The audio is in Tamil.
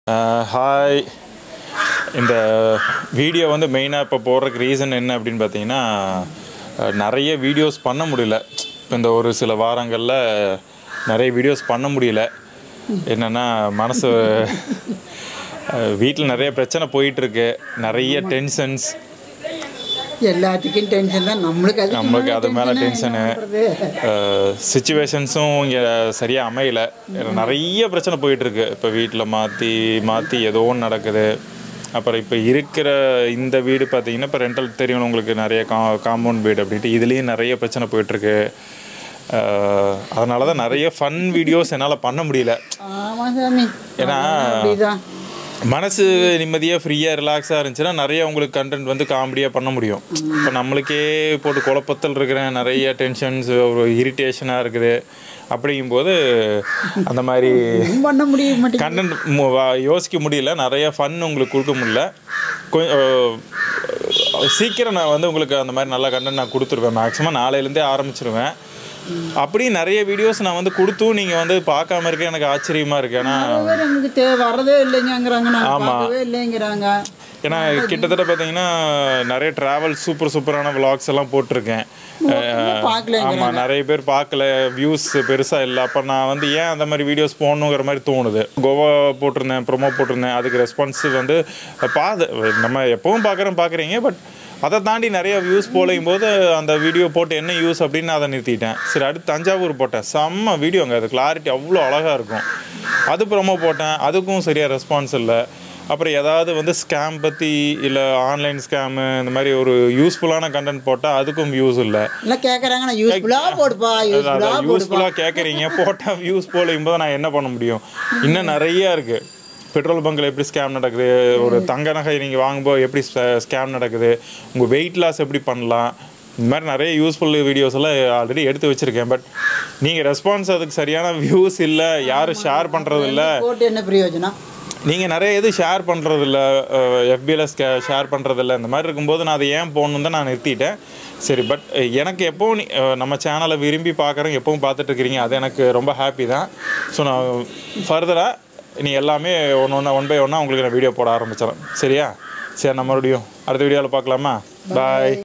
ஹாய் இந்த வீடியோ வந்து மெயினாக இப்போ போடுறதுக்கு ரீசன் என்ன அப்படின்னு பார்த்தீங்கன்னா அஹ், நிறைய வீடியோஸ் பண்ண முடியல இப்போ இந்த ஒரு சில வாரங்களில் நிறைய வீடியோஸ் பண்ண முடியல என்னென்னா மனசு வீட்டில் நிறைய பிரச்சனை போயிட்டுருக்கு நிறைய டென்ஷன்ஸ் எல்லாத்துக்கும் டென்ஷன் தான் நம்மளுக்கு அது நம்மளுக்கு அது மேலே டென்ஷனு சுச்சுவேஷன்ஸும் இங்கே சரியாக அமையல நிறைய பிரச்சனை போயிட்டுருக்கு இப்போ வீட்டில் மாற்றி மாற்றி ஏதோ ஒன்று நடக்குது அப்புறம் இப்போ இருக்கிற இந்த வீடு பார்த்தீங்கன்னா இப்போ ரெண்டல் தெரியும் உங்களுக்கு நிறைய கா காம்பவுண்ட் வீடு அப்படின்ட்டு இதுலேயும் நிறைய பிரச்சனை போயிட்டுருக்கு அதனால தான் நிறைய ஃபன் வீடியோஸ் என்னால் பண்ண முடியல ஆமா சாமி ஏன்னா அப்படிதான் மனசு நிம்மதியாக ஃப்ரீயாக ரிலாக்ஸாக இருந்துச்சுன்னா நிறைய உங்களுக்கு கண்டென்ட் வந்து காமெடியாக பண்ண முடியும் இப்போ நம்மளுக்கே போட்டு குழப்பத்தில் இருக்கிறேன் நிறைய டென்ஷன்ஸ் ஒரு இரிட்டேஷனாக இருக்குது அப்படிங்கும்போது அந்த மாதிரி ஒண்ணும் பண்ண முடிய மாட்டேங்குது கண்டென்ட் யோசிக்க முடியல நிறைய ஃபன் உங்களுக்கு கொடுக்க முடியல கொஞ்சம் சீக்கிரம் நான் வந்து உங்களுக்கு அந்த மாதிரி நல்ல கண்டென்ட் நான் கொடுத்துருவேன் மேக்ஸிமம் நாளையிலேருந்தே ஆரம்பிச்சிருவேன் அப்படி நிறைய வீடியோஸ் நான் வந்து கொடுத்தும் நீங்கள் வந்து பார்க்காம இருக்க எனக்கு ஆச்சரியமாக இருக்கு ஏன்னா நிறைய பேர் எனக்கு தே வரதே இல்லைங்கிறாங்க நான் பார்க்கவே இல்லைங்கிறாங்க ஏன்னா கிட்டத்தட்ட பார்த்தீங்கன்னா நிறைய ட்ராவல் சூப்பர் சூப்பரான vlogs எல்லாம் போட்டிருக்கேன் பார்க்கல ஆமாம் நிறைய பேர் பார்க்கல வியூஸ் பெருசாக இல்லை அப்போ நான் வந்து ஏன் அந்த மாதிரி வீடியோஸ் போடணுங்கிற மாதிரி தோணுது கோவா போட்டிருந்தேன் ப்ரொமோ போட்டிருந்தேன் அதுக்கு ரெஸ்பான்ஸ் வந்து பாது நம்ம எப்பவும் பார்க்குறோம் பார்க்குறீங்க பட் அதை தாண்டி நிறைய வியூஸ் போலையும் போது அந்த வீடியோ போட்டு என்ன யூஸ் அப்படின்னு நான் அதை நிறுத்திட்டேன் சரி அடுத்து தஞ்சாவூர் போட்டேன் செம்ம வீடியோங்க அது கிளாரிட்டி அவ்வளோ அழகாக இருக்கும் அது ப்ரொமோ போட்டேன் அதுக்கும் சரியாக ரெஸ்பான்ஸ் இல்லை அப்புறம் ஏதாவது வந்து ஸ்கேம் பற்றி இல்லை ஆன்லைன் ஸ்கேமு இந்த மாதிரி ஒரு யூஸ்ஃபுல்லான கண்டென்ட் போட்டால் அதுக்கும் வியூஸ் இல்லை எல்லாம் கேட்குறாங்க நான் யூஸ்ஃபுல்லாக போடுப்பா யூஸ்ஃபுல்லாக போடுப்பா யூஸ்ஃபுல்லாக கேட்குறீங்க போட்டால் வியூஸ் போலையும் போது நான் என்ன பண்ண முடியும் இன்னும் நிறைய இருக்குது பெட்ரோல் பங்கில் எப்படி ஸ்கேம் நடக்குது ஒரு தங்க நகை நீங்கள் வாங்கும்போது எப்படி ஸ்கேம் நடக்குது உங்கள் வெயிட் லாஸ் எப்படி பண்ணலாம் இந்த மாதிரி நிறைய யூஸ்ஃபுல் வீடியோஸ் எல்லாம் ஆல்ரெடி எடுத்து வச்சுருக்கேன் பட் நீங்கள் ரெஸ்பான்ஸ் அதுக்கு சரியான வியூஸ் இல்லை யாரும் ஷேர் பண்ணுறது இல்லை போட்டு என்ன பிரயோஜனம் நீங்கள் நிறைய இது ஷேர் பண்ணுறதில்ல எஃபியில் ஷேர் பண்ணுறதில்ல இந்த மாதிரி இருக்கும்போது நான் அதை ஏன் போகணுன்னு தான் நான் நிறுத்திட்டேன் சரி பட் எனக்கு எப்போவும் நீ- அஹ், நம்ம சேனலை விரும்பி பார்க்குறேன் எப்பவும் பார்த்துட்டு இருக்கிறீங்க அது எனக்கு ரொம்ப ஹாப்பி தான் ஸோ நான் ஃபர்தராக நீ எல்லாமே ஒன்று ஒன்று ஒன் பை ஒன்னாக உங்களுக்கு நான் வீடியோ போட ஆரம்பிச்சிடறேன் சரியா சரி நம்ம மறுபடியும் அடுத்த வீடியோவில் பார்க்கலாமா பாய்